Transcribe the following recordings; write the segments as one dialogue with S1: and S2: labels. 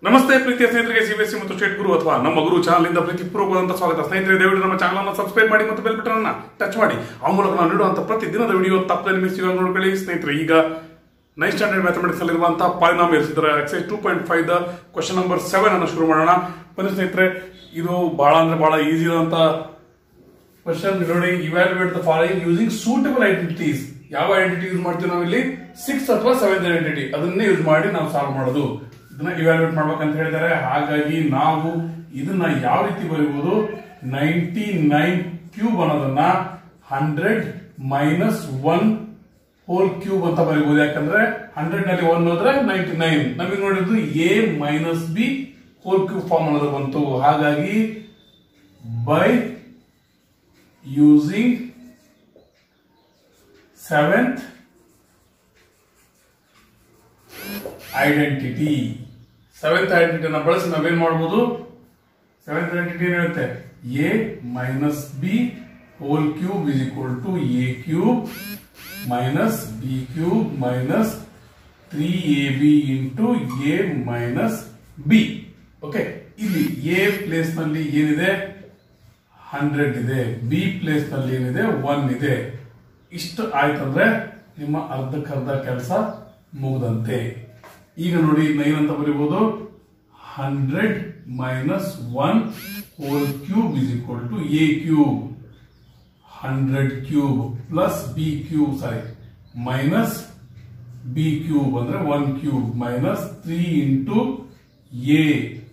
S1: ನಮಸ್ತೆ ಪ್ರೀತಿಯ ಸ್ನೇಹಿತರಿಗೆ ಸಿಬಿಎಸ್ಸಿ ಮತ್ತು ಸ್ಟೇಟ್ ಗುರು ಅಥವಾ ನಮ್ಮ ಗುರು ಚಾನಲ್ ಇಂದ ಪ್ರೀತಿಪೂರ್ವಕವಾದಂತಹ ಸ್ವಾಗತ ಸ್ನೇಹಿತರೆ ದಯವಿಟ್ಟು ನಮ್ಮ ಚಾನಲ್ ಅನ್ನು ಸಬ್ಸ್ಕ್ರೈಬ್ ಮಾಡಿ ಮತ್ತು ಬೆಲ್ ಬಟನ್ ಅನ್ನ ಟಚ್ ಮಾಡಿ ಆ ಮೂಲಕ ನಾವು ನೀಡುವಂತಹ ಪ್ರತಿ ದಿನದ ವಿಡಿಯೋ ತಪ್ಪದೆ ಮಿಸ್ ಇವಾಗ ನೋಡ್ಕೊಳ್ಳಿ ಸ್ನೇಹಿತರೆ ಈಗ ನೈನ್ ಸ್ಟ್ಯಾಂಡರ್ಡ್ ಮ್ಯಾಥಮೆಟಿಕ್ಸ್ ಅಲ್ಲಿರುವಂತಹ ಪಾಲಿನಾಮಿಯಲ್ಸ್ ಇದರ exercise two point five the question number seven ಅನ್ನು ಶುರು ಮಾಡೋಣ ಬನ್ನಿ ಸ್ನೇಹಿತರೆ ಇದು ಬಹಳ ಅಂದ್ರೆ ಬಹಳ ಈಸಿ ಇರುವಂತ ಕ್ವಶನ್ ನೋಡಿ evaluate the following using suitable identities ಯಾವ ಐಡೆಂಟಿಟಿ ಯೂಸ್ ಮಾಡ್ತೀವಿ ನಾವು ಇಲ್ಲಿ ಸಿಕ್ಸ್ ಅಥವಾ ಸೆವೆಂತ್ ಐಡೆಂಟಿಟಿ ಅದನ್ನೇ ಯೂಸ್ ಮಾಡಿ ನಾವು ಸಾಲ್ವ್ ಮಾಡೋದು ಇದನ್ನ ಇವ್ಯಾಲ್ಯೂಯೇಟ್ ಮಾಡ್ಬೇಕಂತ ಹೇಳಿದ್ದಾರೆ ಹಾಗಾಗಿ ನಾವು ಇದನ್ನ ಯಾವ ರೀತಿ ಬರೀಬಹುದು ನೈಂಟಿ ನೈನ್ ಕ್ಯೂಬ್ ಅನ್ನೋದನ್ನ hundred minus one whole cube ಅಂತ ಬರೀಬಹುದು ಯಾಕಂದ್ರೆ ಹಂಡ್ರೆಡ್ ನಲ್ಲಿ ಒನ್ ಹೋದ್ರೆ ನೈಂಟಿ ನೈನ್ ನಮಗೆ ನೋಡಿದ್ದು A minus B whole cube form ಅನ್ನೋದು ಬಂತು ಹಾಗಾಗಿ by using seventh identity seventh ಐಡೆಂಟಿಟಿನ ಬಳಸಿ ನಾವೇನ್ ಮಾಡ್ಬೋದು ಸೆವೆಂತ್ ಐಡೆಂಟಿಟಿ ಏನ್ ಹೇಳುತ್ತೆ A minus B whole cube is equal to A cube minus B cube minus three A B into A minus B okay ಇಲ್ಲಿ ಎ ಪ್ಲೇಸ್ ನಲ್ಲಿ ಏನಿದೆ hundred ಇದೆ ಬಿ ಪ್ಲೇಸ್ ನಲ್ಲಿ ಏನಿದೆ ಒನ್ ಇದೆ ಇಷ್ಟು ಆಯ್ತಂದ್ರೆ ನಿಮ್ಮ ಅರ್ಧಕ್ಕರ್ಧ ಕೆಲಸ ಮುಗ್ದಂತೆ ಈಗ ನೋಡಿ ನೈನ್ ಅಂತ ಬರೀಬಹುದು hundred minus one whole cube is equal to A cube hundred cube plus B cube sorry minus B cube ಅಂದ್ರೆ one cube minus three into A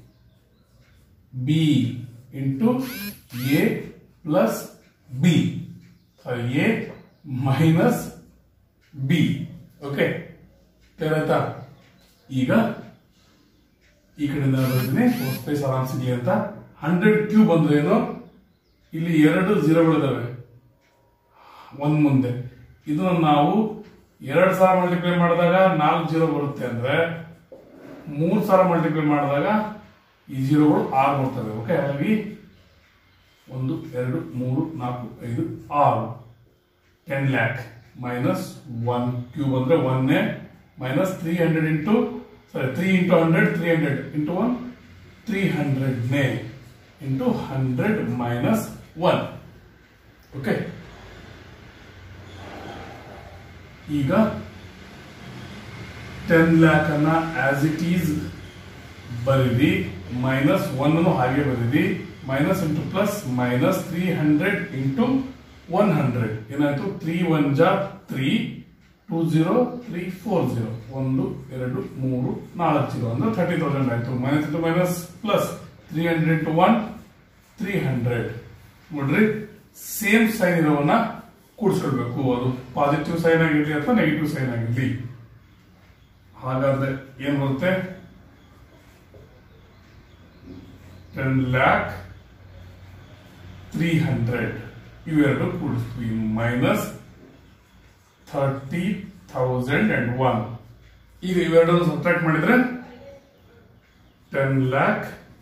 S1: B into A plus B sorry A minus B okay clear ಆಯ್ತಾ ಈಗ ಈ ಕಡೆಯಿಂದ ಬರ್ತೀನಿ space ಆರಾಮ್ ಸಿಗ್ಲಿ ಅಂತ hundred cube ಅಂದ್ರೆ ಏನು ಇಲ್ಲಿ ಎರಡು ಝೀರೋಗಳಿದಾವೆ ಒಂದ್ ಮುಂದೆ ಇದನ್ನ ನಾವು ಎರಡು ಸಾವಿರ ಮಲ್ಟಿಪ್ಲೈ ಮಾಡಿದಾಗ ನಾಲ್ಕು ಜೀರೋ ಬರುತ್ತೆ ಅಂದ್ರೆ ಮೂರು ಸಾವಿರ ಮಲ್ಟಿಪ್ಲೈ ಮಾಡಿದಾಗ ಈ ಜೀರೋಗಳು ಆರು ಬರ್ತವೆ ಓಕೆ ಹಾಗಾಗಿ ಒಂದು ಎರಡು ಮೂರು ನಾಲ್ಕು ಐದು ಆರು ten lakh minus one cube ಅಂದ್ರೆ ಒನ್ನೇ minus three hundred into sorry three into hundred three hundred into one three ಹಂಡ್ರೆಡ್ನೇ into hundred minus one okay ಈಗ ಟೆನ್ ಲ್ಯಾಕ್ ಅನ್ನ ಆಸ್ ಇಟ್ ಈಸ್ ಬರೀರಿ ಮೈನಸ್ ಒನ್ ಅನ್ನು ಹಾಗೆ ಬರೀರಿ minus into plus minus three hundred into one hundred ಏನಾಯ್ತು three one ಜಾ three two zero three four zero ಒಂದು ಎರಡು ಮೂರು ನಾಲ್ಕು ಜೀರೋ ಅಂದ್ರೆ ಥರ್ಟಿ ತೌಸಂಡ್ ಆಯ್ತು minus into minus plus three hundred into one three hundred ನೋಡ್ರಿ ಸೇಮ್ ಸೈನ್ ಇರೋವನ್ನ ಕೂಡಿಸ್ಕೊಳ್ಬೇಕು ಅದು ಪಾಸಿಟಿವ್ ಸೈನ್ ಆಗಿರ್ಲಿ ಅಥವಾ ನೆಗೆಟಿವ್ ಸೈನ್ ಆಗಿರ್ಲಿ ಹಾಗಾದ್ರೆ ಏನ್ ಬರುತ್ತೆ ಟೆನ್ ಲ್ಯಾಕ್ ತ್ರೀ ಹಂಡ್ರೆಡ್ ಇವೆರಡು ಕೂಡಿಸ್ತೀವಿ minus thirty thousand and one ಈಗ ಇವೆರಡನ್ನು ಸಬ್ಟ್ರಾಕ್ಟ್ ಮಾಡಿದ್ರೆ ten lakh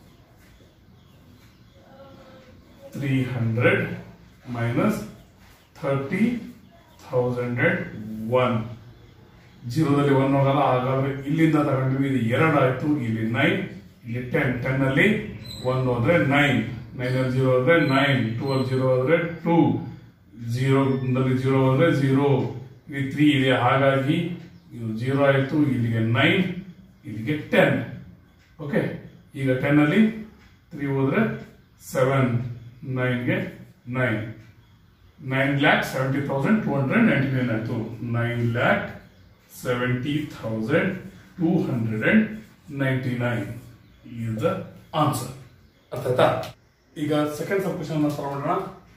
S1: three hundred minus thirty thousand and one ಜೀರೋದಲ್ಲಿ ಒನ್ ಹೋಗಲ್ಲ ಹಾಗಾದ್ರೆ ಇಲ್ಲಿಂದ ತಗೊಂಡ್ವಿ ಇದು ಎರಡು ಆಯ್ತು ಇಲ್ಲಿ ನೈನ್ ಇಲ್ಲಿ ಟೆನ್ ಟೆನ್ ಅಲ್ಲಿ ಒನ್ ಹೋದ್ರೆ ನೈನ್ ನೈನ್ ಅಲ್ಲಿ ಜೀರೋ ಹೋದ್ರೆ ನೈನ್ ಟೂ ಅಲ್ಲಿ ಜೀರೋ ಹೋದ್ರೆ ಟೂ ಜೀರೋ ನಲ್ಲಿ ಜೀರೋ ಹೋದ್ರೆ ಜೀರೋ ಇಲ್ಲಿ ತ್ರೀ ಇದೆ ಹಾಗಾಗಿ ಇದು ಜೀರೋ ಆಯ್ತು ಇಲ್ಲಿಗೆ ನೈನ್ ಇಲ್ಲಿಗೆ ಟೆನ್ ಓಕೆ ಈಗ ಟೆನ್ ಅಲ್ಲಿ ತ್ರೀ ಹೋದ್ರೆ ಸೆವೆನ್ ನೈನ್ಗೆ nine nine lakh seventy thousand two hundred ninety nine ಆಯ್ತು nine lakh seventy thousand two hundred and ninety nine is the answer ಅರ್ಥ ಆಯ್ತಾ ಈಗ ಸೆಕೆಂಡ್ ಸಬ್ ಕ್ವಶನ್ ಸಾಲ್ವ್ ಮಾಡೋಣ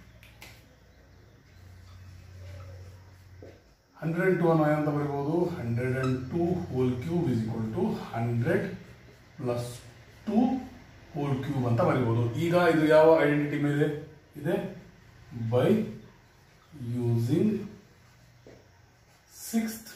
S1: ಹಂಡ್ರೆಡ್ ಅಂಡ್ ಟೂ ಅನ್ನು ಏನಂತ ಬರೀಬಹುದು hundred and two whole cube is equal to hundred plus two whole cube ಅಂತ ಬರೀಬಹುದು ಈಗ ಇದು ಯಾವ ಐಡೆಂಟಿಟಿ ಮೇಲೆ ಇದೆ ಬೈ ಯೂಸಿಂಗ್ ಸಿಕ್ಸ್ತ್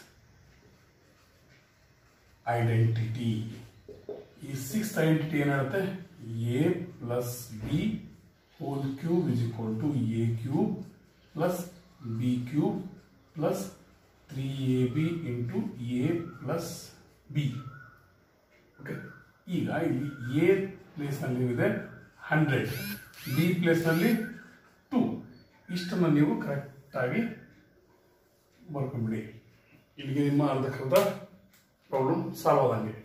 S1: ಐಡೆಂಟಿಟಿ ಈ ಸಿಕ್ಸ್ ಐಡೆಂಟಿಟಿ ಏನ್ ಹೇಳುತ್ತೆ A plus B whole cube is equal to A cube plus B cube plus three A B into A plus B okay ಈಗ ಇಲ್ಲಿ ಎ ಪ್ಲೇಸ್ನಲ್ಲಿ ಇದೆ ಹಂಡ್ರೆಡ್ ಬಿ ಪ್ಲೇಸ್ನಲ್ಲಿ ಟೂ ಇಷ್ಟನ್ನು ನೀವು ಕರೆಕ್ಟಾಗಿ ಬರ್ಕೊಂಬಿಡಿ ಇಲ್ಲಿಗೆ ನಿಮ್ಮ ಅರ್ಧಕ್ಕರ್ಧ ಪ್ರಾಬ್ಲಮ್ ಸಾಲ್ವ್ ಆದಂಗೆ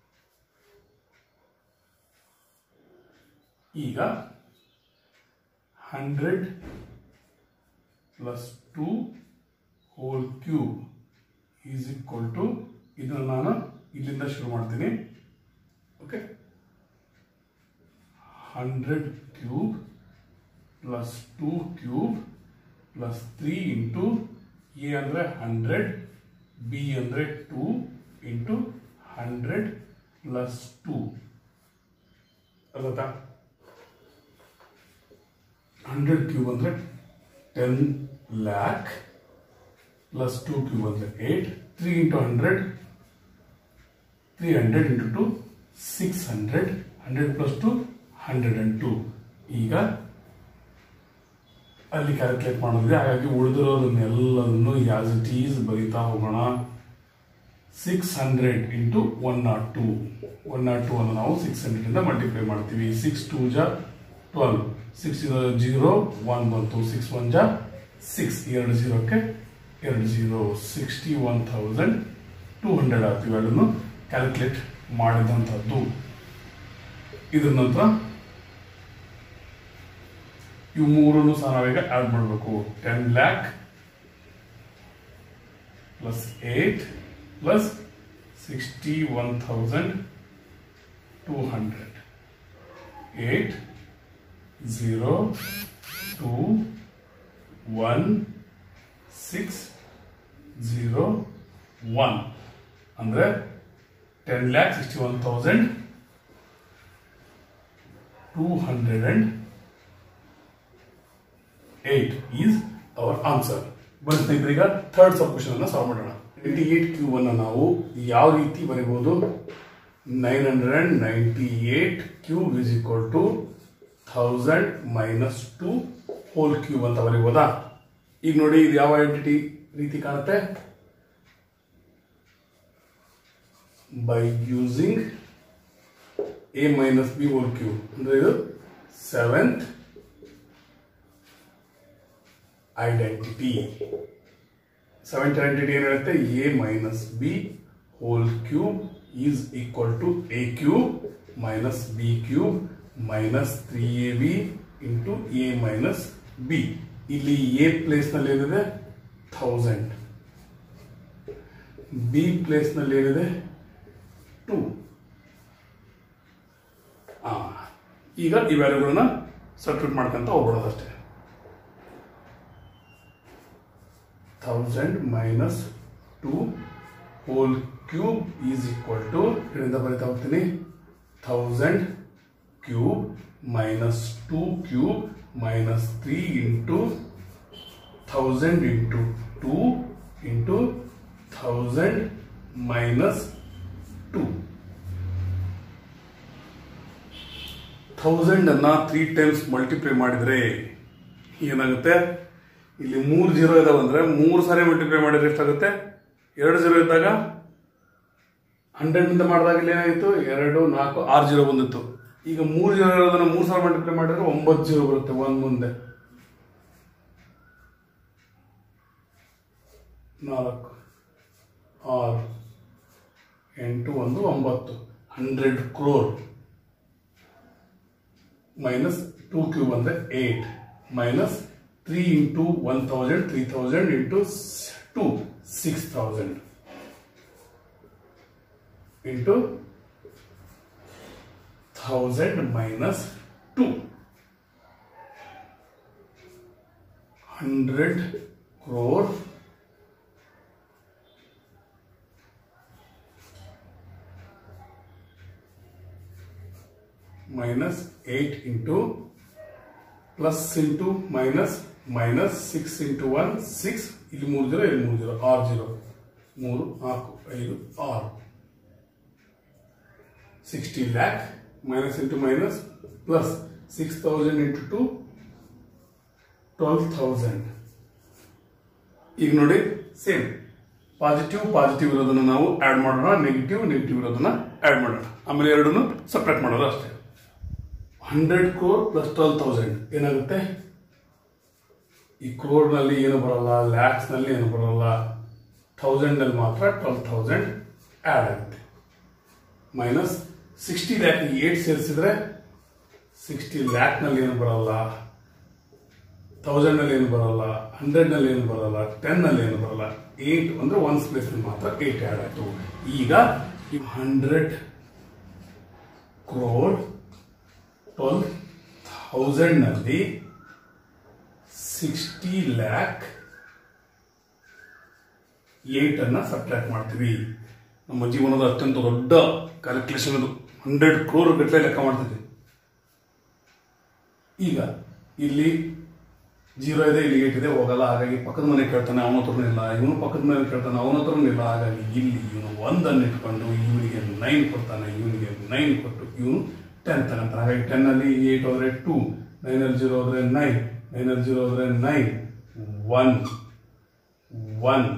S1: ಈಗ hundred plus two whole cube is equal to ಇದನ್ನು ನಾನು ಇಲ್ಲಿಂದ ಶುರು ಮಾಡ್ತೀನಿ okay hundred cube plus two cube plus three into A ಅಂದರೆ ಹಂಡ್ರೆಡ್ ಬಿ ಅಂದರೆ two into hundred plus two ಅಲ್ಲತಾ ಹಂಡ್ರೆಡ್ ಕ್ಯೂಬ್ ಅಂದರೆ ten lakh plus two cube ಅಂದರೆ eight three into hundred three hundred into two six hundred hundred plus two hundred and two ಈಗ ಅಲ್ಲಿ calculate ಮಾಡಿದ್ರೆ ಹಾಗಾಗಿ ಉಳಿದಿರೋದನ್ನೆಲ್ಲದನ್ನು as it is ಬರೀತಾ ಹೋಗೋಣ six hundred into one naught two one naught two ಅನ್ನು ನಾವು six hundred ಇಂದ multiply ಮಾಡ್ತೀವಿ ಸಿಕ್ಸ್ ಟೂ ಜಾ ಟ್ವೆಲ್ವ್ ಸಿಕ್ಸ್ ಜೀರೋ ಒನ್ ಬಂತು ಸಿಕ್ಸ್ ಒನ್ ಜಾ ಸಿಕ್ಸ್ ಎರಡು ಜೀರೋಕ್ಕೆ ಎರಡು zero sixty one thousand two hundred ಆಗ್ತೀವಿ ಎರಡನ್ನು ಕ್ಯಾಲ್ಕುಲೇಟ್ ಮಾಡಿದಂಥದ್ದು ಇದ್ರ ನಂತರ ಇವು ಮೂರನ್ನು ಸಹ ನಾವೀಗ ಆಡ್ ಮಾಡಬೇಕು ten lakh plus eight plus sixty one thousand two hundred eight zero two one six zero one ಅಂದರೆ ten lakh sixty one thousand two hundred and eight is our answer ಬನ್ನಿ ಸ್ನೇಹಿತರೆ ಈಗ ಥರ್ಡ್ ಸಬ್ ಕ್ವಶನ್ ಅನ್ನ solve ಮಾಡೋಣ twenty eight cube ಅನ್ನು ನಾವು ಯಾವ ರೀತಿ ಬರೀಬಹುದು nine hundred and ninety eight cube is equal to thousand minus two whole cube ಅಂತ ಬರೀಬೋದಾ ಈಗ ನೋಡಿ ಇದು ಯಾವ ಐಡೆಂಟಿಟಿ ರೀತಿ ಕಾಣುತ್ತೆ by using A minus B whole cube ಅಂದ್ರೆ ಇದು ಸೆವೆಂತ್ ಐಡೆಂಟಿಟಿ ಸೆವೆಂತ್ ಐಡೆಂಟಿಟಿ ಏನು ಹೇಳುತ್ತೆ A minus B whole cube is equal to A cube minus B cube minus three A B into A minus B ಇಲ್ಲಿ A place ನಲ್ಲಿ ಏನಿದೆ thousand B place ನಲ್ಲಿ ಏನಿದೆ two ಈಗ ಈ ವ್ಯಾಲ್ಯೂಗಳನ್ನ ಸಬ್ಸ್ಟಿಟ್ಯೂಟ್ ಮಾಡ್ಕೊಂತ ಹೋಗ್ಬಿಡೋದಷ್ಟೇ thousand minus two whole cube is equal to ಇದರಿಂದ ಬರೀತಾ ಹೋಗ್ತೀನಿ thousand cube minus two cube minus three into thousand into two into thousand minus two thousand ಅನ್ನ ತ್ರೀ ಟೈಮ್ಸ್ ಮಲ್ಟಿಪ್ಲೈ ಮಾಡಿದ್ರೆ ಏನಾಗುತ್ತೆ ಇಲ್ಲಿ ಮೂರು ಜೀರೋ ಇದಾವೆ ಅಂದ್ರೆ ಮೂರು ಸಾರಿ ಮಲ್ಟಿಪ್ಲೈ ಮಾಡಿದ್ರೆ ಎಷ್ಟಾಗುತ್ತೆ ಎರಡು ಜೀರೋ ಇದ್ದಾಗ ಹಂಡ್ರೆಡ್ ನಿಂದ ಮಾಡಿದಾಗ ಇಲ್ಲಿ ಏನಾಯಿತು ಎರಡು ನಾಲ್ಕು ಆರು ಜೀರೋ ಬಂದಿತ್ತು ಈಗ ಮೂರು ಜೀರೋ ಇರೋದನ್ನ ಮೂರು ಸಾವಿರ ಮಲ್ಟಿಪ್ಲೈ ಮಾಡಿದ್ರೆ ಒಂಬತ್ತು ಜೀರೋ ಬರುತ್ತೆ ಒಂದ್ ಮುಂದೆ ನಾಲ್ಕು ಆರು ಎಂಟು ಒಂದು ಒಂಬತ್ತು hundred crore minus two cube ಅಂದ್ರೆ eight minus three into one thousand three thousand into two six thousand into thousand minus two hundred crore minus 8 into plus into minus minus 6 into 1 6 ಇಲ್ಲಿ ಮೂರು ಜೀರೋ ಇಲ್ಲಿ ಮೂರು ಜೀರೋ ಆರು ಜೀರೋ ಮೂರು ನಾಲ್ಕು ಐದು ಆರು sixty lakh minus into minus plus six thousand into two twelve thousand ಈಗ ನೋಡಿ ಸೇಮ್ ಪಾಸಿಟಿವ್ ಪಾಸಿಟಿವ್ ಇರೋದನ್ನ ನಾವು ಆಡ್ ಮಾಡೋಣ ನೆಗೆಟಿವ್ ನೆಗೆಟಿವ್ ಇರೋದನ್ನ ಆಡ್ ಮಾಡೋಣ ಆಮೇಲೆ ಎರಡನ್ನು ಸಪ್ರೇಟ್ ಮಾಡೋದು ಅಷ್ಟೇ hundred crore plus twelve thousand ಏನಾಗುತ್ತೆ ಈ ಕ್ರೋರ್ನಲ್ಲಿ ಏನು ಬರಲ್ಲ ಲ್ಯಾಕ್ಸ್ನಲ್ಲಿ ಏನು ಬರಲ್ಲ ಥೌಸಂಡ್ನಲ್ಲಿ ಮಾತ್ರ ಟ್ವೆಲ್ ಥೌಸಂಡ್ ಆ್ಯಡ್ ಆಗುತ್ತೆ ಮೈನಸ್ ಸಿಕ್ಸ್ಟಿ ಲ್ಯಾಕ್ ಏಟ್ ಸೇರಿಸಿದ್ರೆ ಸಿಕ್ಸ್ಟಿ ಲ್ಯಾಕ್ನಲ್ಲಿ ಏನು ಬರಲ್ಲ ಥೌಸಂಡ್ನಲ್ಲಿ ಏನು ಬರಲ್ಲ ಹಂಡ್ರೆಡ್ನಲ್ಲಿ ಏನು ಬರಲ್ಲ ಟೆನ್ನಲ್ಲಿ ಏನು ಬರಲ್ಲ ಏಟ್ ಅಂದ್ರೆ ಒನ್ಸ್ ಪ್ಲೇಸ್ ಮಾತ್ರ ಏಟ್ ಆ್ಯಡ್ ಆಯಿತು ಈಗ ಈ ಹಂಡ್ರೆಡ್ ಕ್ರೋರ್ ಟ್ವೆಲ್ ಥೌಸಂಡ್ನಲ್ಲಿ ಸಿಕ್ಸ್ಟಿ ಲ್ಯಾಕ್ ಏಟ್ ಅನ್ನ ಸಬ್ಟ್ರಾಕ್ಟ್ ಮಾಡ್ತೀವಿ ನಮ್ಮ ಜೀವನದ ಅತ್ಯಂತ ದೊಡ್ಡ ಕ್ಯಾಲ್ಕುಲೇಷನ್ ಅದು ಹಂಡ್ರೆಡ್ ಕ್ರೋರ್ ಗಟ್ಟಲೆ ಲೆಕ್ಕ ಮಾಡ್ತಿದ್ವಿ ಈಗ ಇಲ್ಲಿ ಜೀರೋ ಇದೆ ಇಲ್ಲಿ ಏಟ್ ಇದೆ ಹೋಗಲ್ಲ ಹಾಗಾಗಿ ಪಕ್ಕದ ಮನೆ ಕೇಳ್ತಾನೆ ಅವನ ಹತ್ರನೂ ಇಲ್ಲ ಇವನು ಪಕ್ಕದ ಮನೆ ಕೇಳ್ತಾನೆ ಅವನ ಹತ್ರನೂ ಇಲ್ಲ ಹಾಗಾಗಿ ಇಲ್ಲಿ ಇವನು ಒಂದನ್ನು ಇಟ್ಕೊಂಡು ಇವನಿಗೆ ನೈನ್ ಕೊಡ್ತಾನೆ ಇವನಿಗೆ ನೈನ್ ಕೊಟ್ಟು ಇವನು ಟೆನ್ ತಗೊಂತಾನೆ ಹಾಗಾಗಿ ಟೆನ್ ಅಲ್ಲಿ ಏಟ್ ಹೋದ್ರೆ ಟೂ ನೈನ್ ಅಲ್ಲಿ ಜೀರೋ ಹೋದ್ರೆ ನೈನ್ ನೈನ್ ಅಲ್ಲಿ ಜೀರೋ ಹೋದ್ರೆ ನೈನ್ ಒನ್ ಒನ್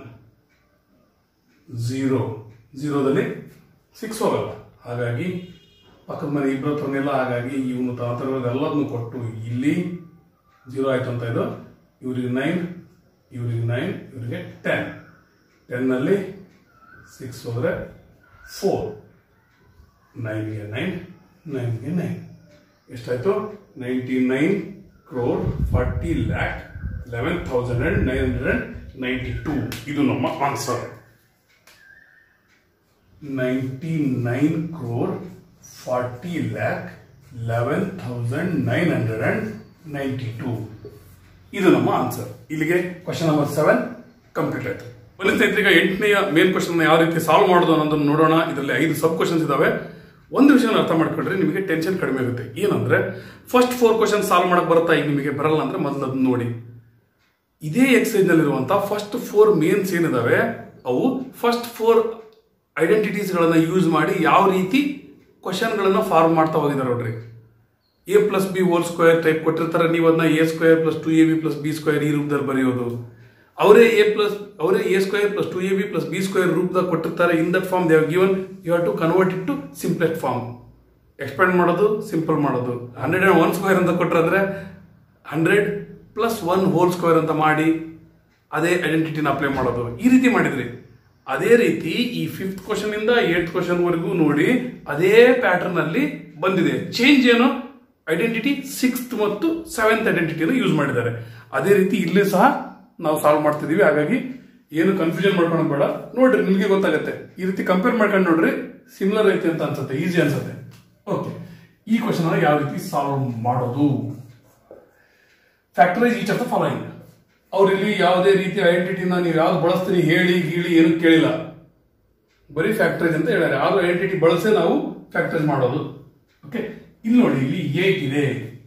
S1: ಝೀರೋ ಝೀರೋದಲ್ಲಿ ಸಿಕ್ಸ್ ಹೋಗಲ್ಲ ಹಾಗಾಗಿ ಪಕ್ಕದ ಮನೆ ಇಬ್ಬರ ಹತ್ರನಿಲ್ಲ ಹಾಗಾಗಿ ಇವನು ಹತ್ರ ಎಲ್ಲದನ್ನು ಕೊಟ್ಟು ಇಲ್ಲಿ ಜೀರೋ ಆಯ್ತು ಅಂತ ಇದು ಇವರಿಗೆ ನೈನ್ ಇವರಿಗೆ ನೈನ್ ಇವರಿಗೆ ಟೆನ್ ಟೆನ್ನಲ್ಲಿ ಸಿಕ್ಸ್ ಹೋದರೆ ಫೋರ್ ನೈನ್ಗೆ ನೈನ್ ನೈನ್ಗೆ ನೈನ್ ಎಷ್ಟಾಯ್ತು ninety nine crore forty lakh eleven thousand and nine hundred and ninety two ಇದು ನಮ್ಮ answer ninety nine crore forty lakh eleven thousand nine hundred and ninety two ಇದು ನಮ್ಮ ಆನ್ಸರ್ ಇಲ್ಲಿಗೆ ಕ್ವಶನ್ ನಂಬರ್ ಸೆವೆನ್ ಕಂಪ್ಲೀಟ್ ಆಯ್ತು ಒಳ್ಳೆ ಸ್ನೇಹಿತರೆ ಈಗ ಎಂಟನೆಯ ಮೇನ್ ಕ್ವಶನ್ ಯಾವ ರೀತಿ ಸಾಲ್ವ್ ಮಾಡೋದು ಅನ್ನೋದನ್ನು ನೋಡೋಣ ಇದರಲ್ಲಿ ಐದು ಸಬ್ ಕ್ವಶನ್ಸ್ ಇದಾವೆ ಒಂದು ವಿಷಯನ ಅರ್ಥ ಮಾಡ್ಕೊಂಡ್ರೆ ನಿಮಗೆ ಟೆನ್ಷನ್ ಕಡಿಮೆ ಆಗುತ್ತೆ ಏನಂದ್ರೆ ಫಸ್ಟ್ ಫೋರ್ ಕ್ವಶನ್ ಸಾಲ್ವ್ ಮಾಡಕ್ ಬರುತ್ತಾ ಈಗ ನಿಮಗೆ ಬರಲ್ಲ ಅಂದ್ರೆ ಮೊದಲು ಅದನ್ನ ನೋಡಿ ಇದೇ ಎಕ್ಸೈಸ್ ನಲ್ಲಿರುವಂತ ಫಸ್ಟ್ ಫೋರ್ ಮೇನ್ಸ್ ಏನಿದಾವೆ ಅವು ಫಸ್ಟ್ ಫೋರ್ ಐಡೆಂಟಿಟೀಸ್ ಗಳನ್ನ ಯೂಸ್ ಮಾಡಿ ಯಾವ ರೀತಿ ಕ್ವಶನ್ ಗಳನ್ನ ಫಾರ್ಮ್ ಮಾಡ್ತಾ ಹೋಗಿದ್ದಾರೆ ನೋಡ್ರಿ A plus B whole square type ಕೊಟ್ಟಿರ್ತಾರೆ ನೀವು ಅದನ್ನ A square plus two A B plus B square ಈ ರೂಪದಲ್ಲಿ ಬರೆಯೋದು ಅವರೇ ಎ ಪ್ಲಸ್ ಅವರೇ A square plus two A B plus B square ರೂಪದಾಗ ಕೊಟ್ಟಿರ್ತಾರೆ in that form they've given you have to convert it to simplest form expand ಮಾಡೋದು simple ಮಾಡೋದು hundred and one square ಅಂತ ಕೊಟ್ಟರೆ hundred plus one whole square ಅಂತ ಮಾಡಿ ಅದೇ ಐಡೆಂಟಿಟಿನ apply ಮಾಡೋದು ಈ ರೀತಿ ಮಾಡಿದ್ರಿ ಅದೇ ರೀತಿ ಈ ಫಿಫ್ತ್ ಕ್ವಶನ್ ಇಂದ ಏಟ್ ಕ್ವಶನ್ ವರೆಗೂ ನೋಡಿ ಅದೇ ಪ್ಯಾಟರ್ನ್ ಅಲ್ಲಿ ಬಂದಿದೆ ಚೇಂಜ್ ಏನು ಐಡೆಂಟಿಟಿ ಸಿಕ್ಸ್ತ್ ಮತ್ತು ಸೆವೆಂತ್ ಐಡೆಂಟಿಟಿನ ಯೂಸ್ ಮಾಡಿದ್ದಾರೆ ಅದೇ ರೀತಿ ಇಲ್ಲಿ ಸಹ ನಾವು ಸಾಲ್ವ್ ಮಾಡ್ತಿದೀವಿ ಹಾಗಾಗಿ ಏನು ಕನ್ಫ್ಯೂಷನ್ ಮಾಡ್ಕೊಳ್ಳೋದು ಬೇಡ ನೋಡ್ರಿ ನಿಮಗೆ ಗೊತ್ತಾಗುತ್ತೆ ಈ ರೀತಿ ಕಂಪೇರ್ ಮಾಡ್ಕೊಂಡು ನೋಡ್ರಿ ಸಿಮಿಲರ್ ಐತೆ ಅಂತ ಅನ್ಸುತ್ತೆ ಈಸಿ ಅನ್ಸುತ್ತೆ ಓಕೆ ಈ ಕ್ವಶನ್ ಯಾವ ರೀತಿ ಸಾಲ್ವ್ ಮಾಡೋದು factorise each of the following ಅವ್ರು ಇಲ್ಲಿ ಯಾವುದೇ ರೀತಿಯ ಐಡೆಂಟಿಟಿನ ನೀವು ಯಾವ್ದು ಬಳಸ್ತೀರಿ ಹೇಳಿ ಗೀಳಿ ಏನು ಕೇಳಿಲ್ಲ ಬರೀ ಫ್ಯಾಕ್ಟರೈಸ್ ಅಂತ ಹೇಳ್ಯಾರೆ ಯಾವ್ದು ಐಡೆಂಟಿಟಿ ಬಳಸೇ ನಾವು ಫ್ಯಾಕ್ಟರೈಸ್ ಮಾಡೋದು ಓಕೆ ಇಲ್ಲಿ ನೋಡಿ ಇಲ್ಲಿ ಏಟ್ ಇದೆ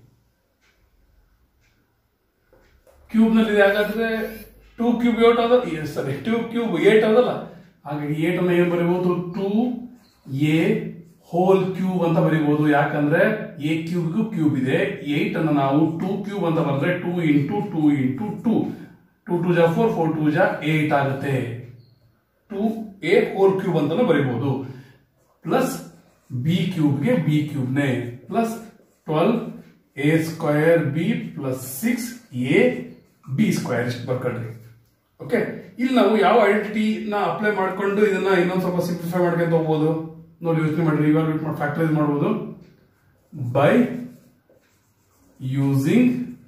S1: ಕ್ಯೂಬ್ ನಲ್ಲಿ ಇದೆ ಹಾಗಾದ್ರೆ ಟೂ ಕ್ಯೂಬ್ ಏಟ್ ಅದ ಸಾರಿ ಟೂ ಕ್ಯೂಬ್ ಏಟ್ ಅದಲ್ಲ ಹಾಗಾಗಿ ಏಟ್ ಅನ್ನ ಏನ್ ಬರೀಬಹುದು ಟೂ ಎ ಹೋಲ್ ಕ್ಯೂಬ್ ಅಂತ ಬರೀಬಹುದು ಯಾಕಂದ್ರೆ ಎ ಕ್ಯೂಬ್ಗೂ ಕ್ಯೂಬ್ ಇದೆ ಏಟ್ ಅನ್ನ ನಾವು ಟೂ ಕ್ಯೂಬ್ ಅಂತ ಬರೆದ್ರೆ two into two into two two two ಜಾ ಫೋರ್ ಫೋರ್ ಟೂ ಜಾ ಏಟ್ ಆಗುತ್ತೆ ಟೂ ಎ ಹೋಲ್ ಕ್ಯೂಬ್ ಅಂತಾನು ಬರೀಬಹುದು ಪ್ಲಸ್ ಬಿ ಕ್ಯೂಬ್ಗೆ ಬಿ ಕ್ಯೂಬ್ನೆ plus twelve A square B plus six A B square ಇಷ್ಟು ಬರ್ಕೊಳ್ರಿ ಓಕೆ ಇಲ್ಲಿ ನಾವು ಯಾವ ಐಡೆಂಟಿಟಿ ನ ಅಪ್ಲೈ ಮಾಡ್ಕೊಂಡು ಇದನ್ನ ಇನ್ನೊಂದ್ ಸ್ವಲ್ಪ ಸಿಂಪ್ಲಿಫೈ ಮಾಡ್ಕೊಂತ ಹೋಗ್ಬೋದು ನೋಡಿ ಯೋಚನೆ ಮಾಡ್ರಿ ಇವಾಲ್ಯೂಟ್ ಮಾಡಿ ಫ್ಯಾಕ್ಟರೈಸ್ ಮಾಡ್ಬೋದು ಬೈ ಯೂಸಿಂಗ್